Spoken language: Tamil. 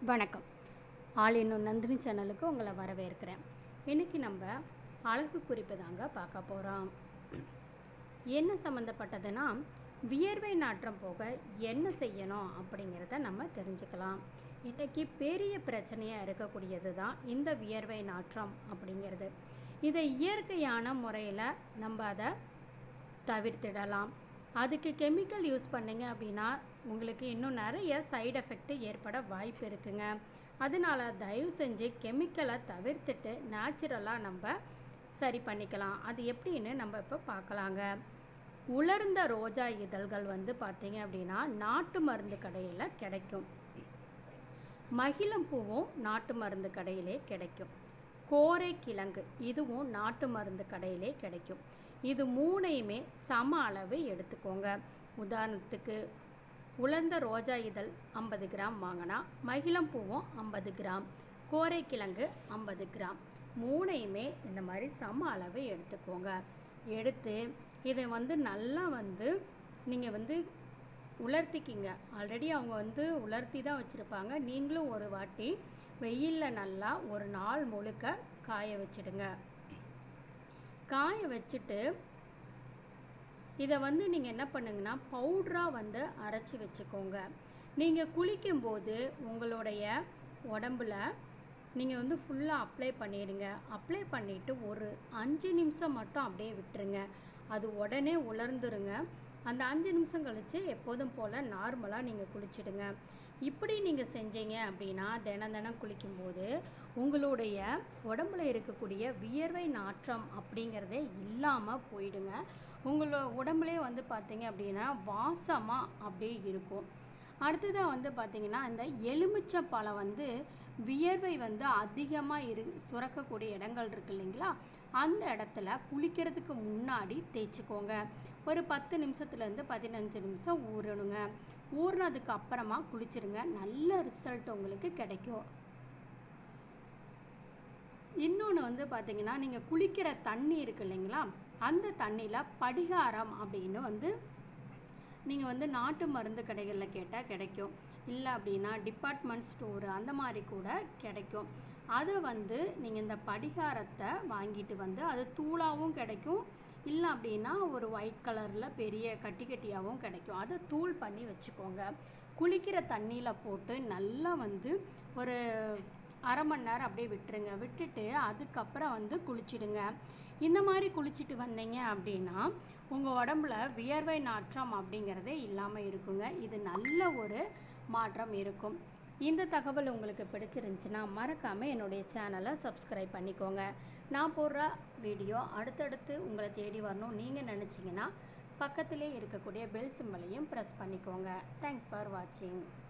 வணக்கம் ஆல் இன்னும் நந்தினி சேனலுக்கு உங்களை வரவேற்கிறேன் இன்றைக்கி நம்ம அழகு குறிப்பு தாங்க பார்க்க போகிறோம் என்ன சம்மந்தப்பட்டதுன்னா வியர்வை நாற்றம் போக என்ன செய்யணும் அப்படிங்கிறத நம்ம தெரிஞ்சுக்கலாம் இன்றைக்கி பெரிய பிரச்சனையாக இருக்கக்கூடியது தான் இந்த வியர்வை நாற்றம் அப்படிங்கிறது இதை இயற்கையான முறையில் நம்ம அதை தவிர்த்திடலாம் அதுக்கு கெமிக்கல் யூஸ் பண்ணீங்க அப்படின்னா உங்களுக்கு இன்னும் நிறைய சைடு எஃபெக்ட் ஏற்பட வாய்ப்பு இருக்குங்க அதனால தயவு செஞ்சு கெமிக்கலை தவிர்த்துட்டு நேச்சுரலாக நம்ம சரி பண்ணிக்கலாம் அது எப்படின்னு நம்ம இப்போ பார்க்கலாங்க உலர்ந்த ரோஜா இதழ்கள் வந்து பார்த்தீங்க அப்படின்னா நாட்டு மருந்து கடையில் கிடைக்கும் மகிழம் பூவும் நாட்டு மருந்து கடையிலே கிடைக்கும் கோரை கிழங்கு இதுவும் நாட்டு மருந்து கடையிலே கிடைக்கும் இது மூணையுமே சம அளவு எடுத்துக்கோங்க உதாரணத்துக்கு உலர்ந்த ரோஜா இதழ் ஐம்பது கிராம் வாங்கினா மகிழம் பூவும் ஐம்பது கிராம் கோரைக்கிழங்கு ஐம்பது கிராம் மூணையுமே இந்த மாதிரி சம அளவு எடுத்துக்கோங்க எடுத்து இதை வந்து நல்லா வந்து நீங்கள் வந்து உலர்த்திக்கிங்க ஆல்ரெடி அவங்க வந்து உலர்த்தி தான் வச்சுருப்பாங்க நீங்களும் ஒரு வாட்டி வெயிலில் நல்லா ஒரு நாள் முழுக்க காய வச்சிடுங்க காய வச்சுட்டு இதை வந்து நீங்கள் என்ன பண்ணுங்கன்னா பவுட்ராக வந்து அரைச்சி வச்சுக்கோங்க நீங்கள் குளிக்கும்போது உங்களுடைய உடம்புல நீங்கள் வந்து ஃபுல்லாக அப்ளை பண்ணிடுங்க அப்ளை பண்ணிவிட்டு ஒரு அஞ்சு நிமிஷம் மட்டும் அப்படியே விட்டுருங்க அது உடனே உலர்ந்துருங்க அந்த அஞ்சு நிமிஷம் கழித்து எப்போதும் போல் நார்மலாக நீங்கள் குளிச்சிடுங்க இப்படி நீங்கள் செஞ்சீங்க அப்படின்னா தினம் தினம் குளிக்கும்போது உங்களுடைய உடம்புல இருக்கக்கூடிய வியர்வை நாற்றம் அப்படிங்கிறதே இல்லாமல் போயிடுங்க உங்களோட உடம்புலே வந்து பார்த்தீங்க அப்படின்னா வாசமாக அப்படியே இருக்கும் அடுத்ததாக வந்து பார்த்தீங்கன்னா இந்த எலுமிச்சை பழம் வந்து வியர்வை வந்து அதிகமாக இரு சுரக்கக்கூடிய இடங்கள் இருக்கு இல்லைங்களா அந்த இடத்துல குளிக்கிறதுக்கு முன்னாடி தேய்ச்சிக்கோங்க ஒரு பத்து நிமிஷத்துலேருந்து பதினஞ்சு நிமிஷம் ஊறணுங்க ஊறினதுக்கு அப்புறமா குளிச்சிருங்க நல்ல ரிசல்ட் உங்களுக்கு கிடைக்கும் இன்னொன்று வந்து பார்த்தீங்கன்னா நீங்கள் குளிக்கிற தண்ணி இருக்கு இல்லைங்களா அந்த தண்ணியில் படிகாரம் அப்படின்னு வந்து நீங்கள் வந்து நாட்டு மருந்து கடைகளில் கேட்டால் கிடைக்கும் இல்லை அப்படின்னா டிபார்ட்மெண்ட் ஸ்டோரு அந்த மாதிரி கூட கிடைக்கும் அதை வந்து நீங்கள் இந்த படிகாரத்தை வாங்கிட்டு வந்து அது தூளாகவும் கிடைக்கும் இல்லை அப்படின்னா ஒரு ஒயிட் கலரில் பெரிய கட்டி கட்டியாகவும் கிடைக்கும் அதை தூள் பண்ணி வச்சுக்கோங்க குளிக்கிற தண்ணியில் போட்டு நல்லா வந்து ஒரு அரை மணி நேரம் அப்படியே விட்டுருங்க விட்டுட்டு அதுக்கப்புறம் வந்து குளிச்சிடுங்க இந்த மாதிரி குளிச்சுட்டு வந்தீங்க அப்படின்னா உங்கள் உடம்புல வியர்வை நாற்றம் அப்படிங்கிறதே இல்லாமல் இருக்குங்க இது நல்ல ஒரு மாற்றம் இருக்கும் இந்த தகவல் உங்களுக்கு பிடிச்சிருந்துச்சுன்னா மறக்காமல் என்னுடைய சேனலை சப்ஸ்கிரைப் பண்ணிக்கோங்க நான் போடுற வீடியோ அடுத்தடுத்து உங்களை தேடி வரணும் நீங்கள் நினச்சிங்கன்னா பக்கத்திலே இருக்கக்கூடிய பெல் சிம்பலையும் ப்ரெஸ் பண்ணிக்கோங்க தேங்க்ஸ் ஃபார் வாட்சிங்